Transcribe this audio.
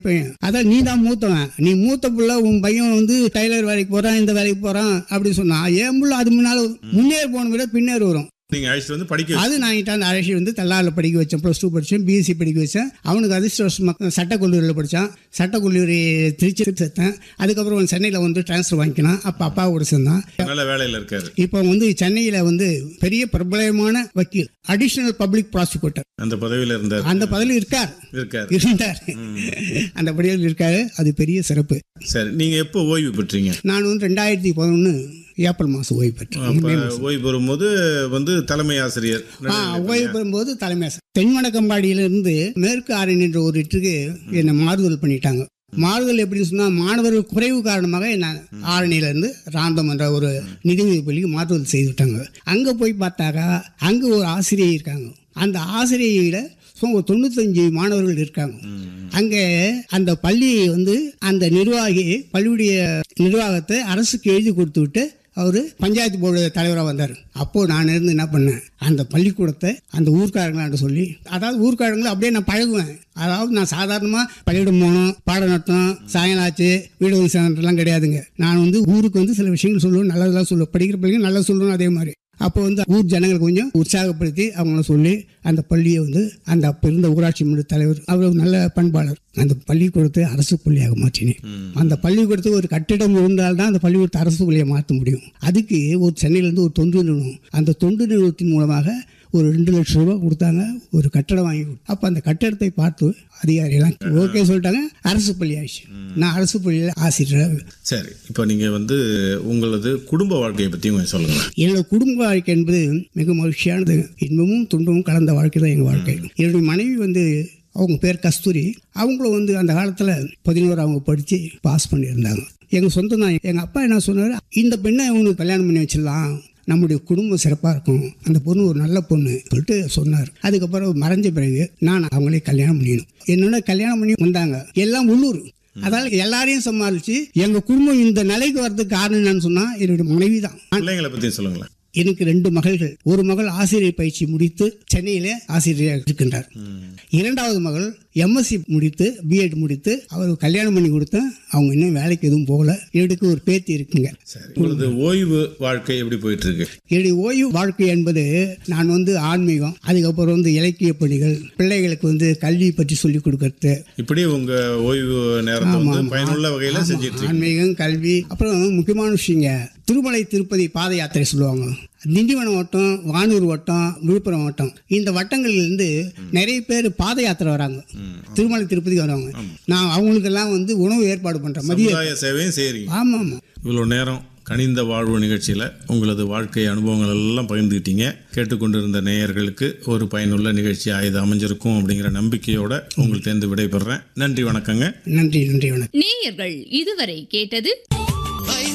பையன் அதான் நீ தான் மூத்தவன் நீ மூத்த புள்ள உன் பையன் வந்து டைலர் வேலைக்கு போறான் இந்த வேலைக்கு போறான் அப்படி சொன்னா என் புள்ள அது முன்னால முன்னேறி போன விட பின்னேறி வரும் நீங்க அழைச்சிட்டு வந்து படிக்க வச்சு- அது நான் இட்டாந்து அழைச்சி வந்து தல்லாரில் படிக்க வச்சேன் ப்ளஸ் டூ படித்தேன் பிஎஸ்சி படிக்க வச்சேன் அவனுக்கு அதிர்ஷ்டவசமாக சட்டக்கல்லூரியில் படித்தான் சட்டக்கல்லூரி திருச்சி சேர்த்தேன் அதுக்கப்புறம் சென்னையில் வந்து ட்ரான்ஸ்ஃபர் வாங்கிக்கினான் அப்போ அப்பா கூட சேர்ந்தான் நல்ல வேலையில இருக்காரு இப்போ வந்து சென்னையில் வந்து பெரிய பிரபலமான வக்கீல் அடிஷனல் பப்ளிக் ப்ராசிக்யூட்டர் அந்த பதவியில இருந்தார் அந்த பதவியில் இருக்கார் இருக்காரு இருந்தார் அந்த பதவியில் இருக்காரு அது பெரிய சிறப்பு சரி நீங்க எப்போ ஓய்வு பெற்றீங்க நான் வந்து ரெண்டாயிரத்தி பதினொன்று ஏப்ரல் மாதம் ஓய்வு பெற்றேன் அப்ப ஓய்வு பெறும்போது வந்து தலைமை ஆசிரியர் ஆ ஓய்வு பெறும்போது தலைமை ஆசிரியர். தென்வடக்கம்பாடியிலிருந்து மேற்கு ஆரணி என்ற ஒரு இடத்துக்கு என்னை மாறுதல் பண்ணிட்டாங்க மாறுதல் எப்படின்னு சொன்னால் மாணவர்கள் குறைவு காரணமாக என்ன ஆரணியிலேருந்து ராந்தம் என்ற ஒரு நிதியுதவி பள்ளிக்கு மாறுதல் செய்து விட்டாங்க அங்கே போய் பார்த்தாக்கா அங்கே ஒரு ஆசிரியை இருக்காங்க அந்த ஆசிரியையில் சும்மா ஒரு தொண்ணூத்தஞ்சு மாணவர்கள் இருக்காங்க அங்கே அந்த பள்ளியை வந்து அந்த நிர்வாகி பள்ளியுடைய நிர்வாகத்தை அரசுக்கு எழுதி கொடுத்து விட்டு அவர் பஞ்சாயத்து போர்டு தலைவராக வந்தார் அப்போது நான் இருந்து என்ன பண்ணேன் அந்த பள்ளிக்கூடத்தை அந்த ஊர்க்காரங்களாண்ட சொல்லி அதாவது ஊர்க்காரங்களை அப்படியே நான் பழகுவேன் அதாவது நான் சாதாரணமாக பள்ளியிடம் போனோம் பாடம் நடத்தணும் சாயங்காலம் ஆச்சு வீடு வந்து சேர்ந்துலாம் கிடையாதுங்க நான் வந்து ஊருக்கு வந்து சில விஷயங்கள் சொல்லுவேன் நல்லதெல்லாம் சொல்லுவேன் படிக்கிற பிள்ளைங்க நல்லா சொல்லணும் அதே மாதிரி அப்போ வந்து ஊர் ஜனங்களுக்கு கொஞ்சம் உற்சாகப்படுத்தி அவங்கள சொல்லி அந்த பள்ளியை வந்து அந்த அப்போ இருந்த ஊராட்சி மன்ற தலைவர் அவர் ஒரு நல்ல பண்பாளர் அந்த பள்ளிக்கூடத்தை அரசு பள்ளியாக மாற்றினேன் அந்த பள்ளிக்கூடத்துக்கு ஒரு கட்டிடம் இருந்தால்தான் அந்த பள்ளிக்கூடத்தை அரசு பள்ளியை மாற்ற முடியும் அதுக்கு ஒரு சென்னையிலேருந்து ஒரு தொண்டு நிறுவனம் அந்த தொண்டு நிறுவனத்தின் மூலமாக ஒரு ரெண்டு லட்சம் ரூபாய் கொடுத்தாங்க ஒரு கட்டடம் வாங்கி கொடு- அப்போ அந்த கட்டடத்தை பார்த்து அதிகாரிலாம் ஓகே சொல்லிட்டாங்க அரசு பள்ளி ஆயிடுச்சு நான் அரசு பள்ளியில் ஆசிரியர் சரி இப்போ நீங்க வந்து உங்களது குடும்ப வாழ்க்கையை பத்தி கொஞ்சம் சொல்லுங்க என்னோட குடும்ப வாழ்க்கை என்பது மிக மகிழ்ச்சியானது இன்பமும் துன்பமும் கலந்த வாழ்க்கை தான் எங்கள் வாழ்க்கை என்னுடைய மனைவி வந்து அவங்க பேர் கஸ்தூரி அவங்களும் வந்து அந்த காலத்தில் பதினோரு அவங்க படித்து பாஸ் பண்ணியிருந்தாங்க எங்கள் சொந்தம் தான் எங்கள் அப்பா என்ன சொன்னார் இந்த பெண்ணை அவங்களுக்கு கல்யாணம் பண்ணி வச்சிடலாம் நம்முடைய குடும்பம் சிறப்பாக இருக்கும் அந்த பொண்ணு ஒரு நல்ல பொண்ணு சொல்லிட்டு சொன்னார் அதுக்கப்புறம் மறைஞ்ச பிறகு நான் அவங்களே கல்யாணம் பண்ணிடணும் என்னோட கல்யாணம் பண்ணி வந்தாங்க எல்லாம் உள்ளூர் அதால எல்லாரையும் சமாளித்து எங்கள் குடும்பம் இந்த நிலைக்கு வர்றதுக்கு காரணம் என்னன்னு சொன்னால் என்னுடைய மனைவி தான் பிள்ளைங்களை பத்தி சொல்லுங்களேன் எனக்கு ரெண்டு மகள்கள் ஒரு மகள் ஆசிரியர் பயிற்சி முடித்து சென்னையிலே ஆசிரியராக இருக்கின்றார் இரண்டாவது மகள் எம்எஸ்சி முடித்து பிஎட் முடித்து அவர் கல்யாணம் பண்ணி கொடுத்தேன் அவங்க இன்னும் வேலைக்கு எதுவும் போகல எனக்கு ஒரு பேத்தி இருக்குங்க சரி உங்களது ஓய்வு வாழ்க்கை எப்படி போயிட்டு இருக்கு என்னுடைய ஓய்வு வாழ்க்கை என்பது நான் வந்து ஆன்மீகம் அதுக்கப்புறம் வந்து இலக்கிய பணிகள் பிள்ளைகளுக்கு வந்து கல்வி பற்றி சொல்லிக் கொடுக்கறது இப்படி உங்க ஓய்வு நேரத்தை வந்து பயனுள்ள வகையில செஞ்சிட்டு இருக்கீங்க ஆன்மீகம் கல்வி அப்புறம் முக்கியமான விஷயங்க திருமலை திருப்பதி பாத யாத்திரை சொல்லுவாங்க திண்டிவனம் வட்டம் வானூர் வட்டம் விழுப்புரம் வட்டம் இந்த வட்டங்கள்லேருந்து நிறைய பேர் பாத யாத்திரை வராங்க திருமலை திருப்பதி வராங்க நான் அவங்களுக்கெல்லாம் வந்து உணவு ஏற்பாடு பண்ணுறேன் மதிய சமுதாய சேவையும் செய்றீங்க ஆமாம் ஆமாம் இவ்வளோ நேரம் கனிந்த வாழ்வு நிகழ்ச்சியில் உங்களது வாழ்க்கை அனுபவங்கள் எல்லாம் பகிர்ந்துக்கிட்டீங்க கேட்டுக்கொண்டிருந்த நேயர்களுக்கு ஒரு பயனுள்ள நிகழ்ச்சியாக இது அமைஞ்சிருக்கும் அப்படிங்கிற நம்பிக்கையோட உங்கள்கிட்ட விடைபெறேன் நன்றி வணக்கங்க நன்றி நன்றி வணக்கம் நேயர்கள் இதுவரை கேட்டது